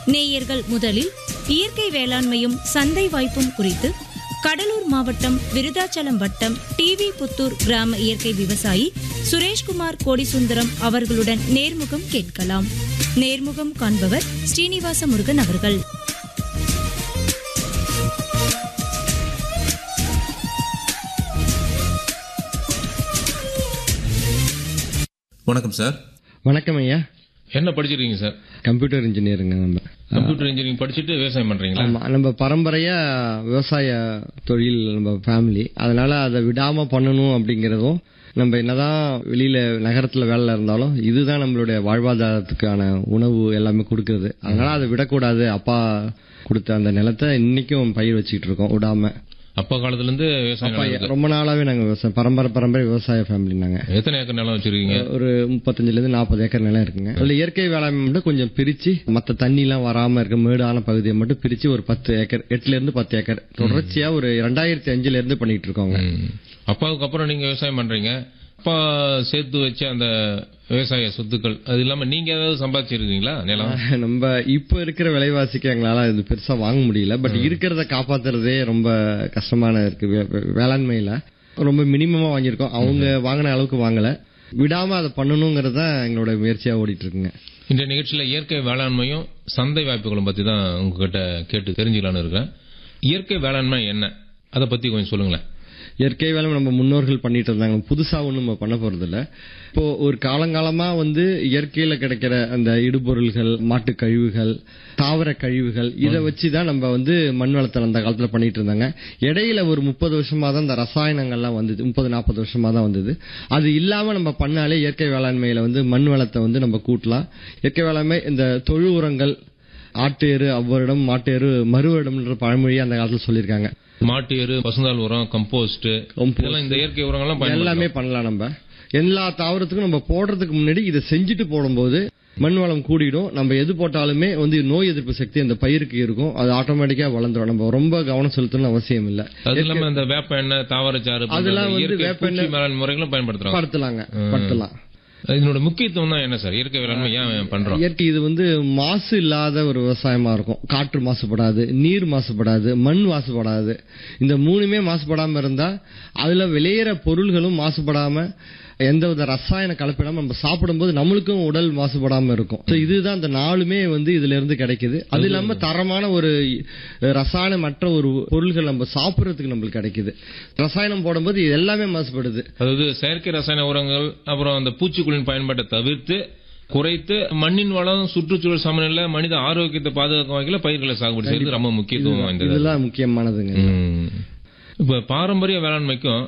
நேயர்கள் முதலில் இயற்கை வேளாண்மையும் சந்தை வாய்ப்பும் குறித்து கடலூர் மாவட்டம் விருதாச்சலம் வட்டம் டிவி புத்தூர் கிராம இயற்கை விவசாயி சுரேஷ்குமார் கோடிசுந்தரம் அவர்களுடன் நேர்முகம் கேட்கலாம் நேர்முகம் காண்பவர் ஸ்ரீனிவாச முருகன் அவர்கள் வணக்கம் சார் வணக்கம் ஐயா என்ன படிச்சிருக்கீங்க சார் கம்ப்யூட்டர் இன்ஜினியருங்க நம்ம கம்ப்யூட்டர் இன்ஜினியரிங் படிச்சுட்டு விவசாயம் பண்றீங்களா ஆமா நம்ம பரம்பரையா விவசாய தொழில் நம்ம ஃபேமிலி அதனால அதை விடாம பண்ணணும் அப்படிங்கறதும் நம்ம என்னதான் வெளியில நகரத்துல வேலை இருந்தாலும் இதுதான் நம்மளுடைய வாழ்வாதாரத்துக்கான உணவு எல்லாமே கொடுக்கறது அதனால அதை விடக்கூடாது அப்பா கொடுத்த அந்த நிலத்தை இன்னைக்கும் பயிர் வச்சுக்கிட்டு இருக்கோம் விடாம அப்பா காலத்துல இருந்து விவசாயம் அப்பா நடக்குது. ரொம்ப நாளாவே நாங்க விவசாயம் பரம்பரை பரம்பரை விவசாய ஃபேமிலி நாங்க எத்தனை ஏக்கர் நிலம் வச்சிருக்கீங்க ஒரு முப்பத்தஞ்சுல இருந்து நாற்பது ஏக்கர் நிலம் இருக்குங்க அதுல இயற்கை வேளாண்மை மட்டும் கொஞ்சம் பிரிச்சு மத்த தண்ணி எல்லாம் வராம இருக்க மேடான பகுதியை மட்டும் பிரிச்சு ஒரு பத்து ஏக்கர் எட்டுல இருந்து பத்து ஏக்கர் தொடர்ச்சியா ஒரு ரெண்டாயிரத்தி அஞ்சுல இருந்து பண்ணிட்டு இருக்கோங்க ம். அப்பாவுக்கு அப்புறம் நீங்க விவசாயம் பண்றீங்க அப்பா சேர்த்து வச்ச அந்த விவசாய சொத்துக்கள் அது இல்லாம நீங்க ஏதாவது சம்பாதிச்சிருக்கீங்களா நிலம் நம்ம இப்ப இருக்கிற விலைவாசிக்கு எங்களால இது பெருசா வாங்க முடியல பட் இருக்கிறத காப்பாத்துறதே ரொம்ப கஷ்டமான இருக்கு வே- வே- வேளாண்மையில ரொம்ப மினிமமா வாங்கியிருக்கோம் அவங்க வாங்கின அளவுக்கு வாங்கல விடாம அதை பண்ணணுங்கிறது தான் எங்களோட முயற்சியா ஓடிட்டு இருக்குங்க இந்த நிகழ்ச்சியில இயற்கை வேளாண்மையும் சந்தை வாய்ப்புகளும் பத்தி தான் உங்ககிட்ட கேட்டு தெரிஞ்சுக்கலாம்னு இருக்கேன் இயற்கை வேளாண்மை என்ன அதை பத்தி கொஞ்சம் சொல்லுங்களேன் இயற்கை வேலை நம்ம முன்னோர்கள் பண்ணிட்டு இருந்தாங்க புதுசா ஒண்ணும் நம்ம பண்ண போறது இல்ல இப்போ ஒரு காலங்காலமா வந்து இயற்கையில கிடைக்கிற அந்த இடுபொருள்கள் மாட்டு கழிவுகள் தாவர கழிவுகள் இதை வச்சுதான் நம்ம வந்து மண் வளத்தை அந்த காலத்துல பண்ணிட்டு இருந்தாங்க இடையில ஒரு முப்பது வருஷமா தான் இந்த ரசாயனங்கள்லாம் வந்தது முப்பது நாற்பது வருஷமா தான் வந்தது அது இல்லாம நம்ம பண்ணாலே இயற்கை வேளாண்மையில வந்து மண் வளத்தை வந்து நம்ம கூட்டலாம் இயற்கை வேளாண்மை இந்த தொழு உரங்கள் ஆட்டு எரு அவ்வருடம் மாட்டு எரு மறுவருடம்ன்ற பழமொழியை அந்த காலத்துல சொல்லியிருக்காங்க மாட்டு எரு பசுந்தாள் உரம் கம்போஸ்ட் Compost. இதெல்லாம் இந்த இயற்கை உரங்கள்லாம் பயன்படுத்தலாம். எல்லாமே பண்ணலாம் நம்ம எல்லா தாவரத்துக்கும் நம்ம போடுறதுக்கு முன்னாடி இதை செஞ்சுட்டு போடும்போது மண் வளம் கூடிடும் நம்ம எது போட்டாலுமே வந்து நோய் எதிர்ப்பு சக்தி அந்த பயிருக்கு இருக்கும் அது ஆட்டோமேட்டிக்கா வளர்ந்துரும் நம்ம ரொம்ப கவனம் செலுத்தணும்னு அவசியம் இல்ல அது இல்லாம இந்த வேப்ப எண்ணெய் தாவரச்சாறு போன்ற அதெல்லாம் வந்து இயற்கை வேப்ப பூச்சி எண்ணெய் மேலாண் முறைகளும் பயன்படுத்துறாங்க படுத்தலாங்க படுத்தலாம் இதனோட முக்கியத்துவம் தான் என்ன சார் இயற்கை வேளாண்மை ஏன் பண்றோம் இயற்கை இது வந்து மாசு இல்லாத ஒரு விவசாயமா இருக்கும் காற்று மாசுபடாது நீர் மாசுபடாது மண் மாசுபடாது இந்த மூணுமே மாசுபடாம இருந்தா அதுல விளையிற பொருள்களும் மாசுபடாம எந்த வித ரசாயன கலப்பிடாம நம்ம சாப்பிடும்போது நம்மளுக்கும் உடல் மாசுபடாம இருக்கும் So இதுதான் இந்த நாளுமே வந்து இதுல இருந்து கிடைக்குது அது இல்லாம தரமான ஒரு ரசாயனமற்ற ஒரு பொருள்கள் நம்ம சாப்பிடுறதுக்கு நம்மளுக்கு கிடைக்குது ரசாயனம் போடும்போது இது எல்லாமே மாசுபடுது அதாவது செயற்கை ரசாயன உரங்கள் அப்புறம் அந்த பூச்சிக்கொல்லின் பயன்பாட்டை தவிர்த்து குறைத்து மண்ணின் வளம் சுற்றுச்சூழல் சமநிலை மனித ஆரோக்கியத்தை பாதுகாக்கும் வகையில பயிர்களை சாகுபடி செய்யறது ரொம்ப முக்கியத்துவம் வாய்ந்தது இதெல்லாம் முக்கியமானதுங்க ம். இப்ப பாரம்பரிய வேளாண்மைக்கும்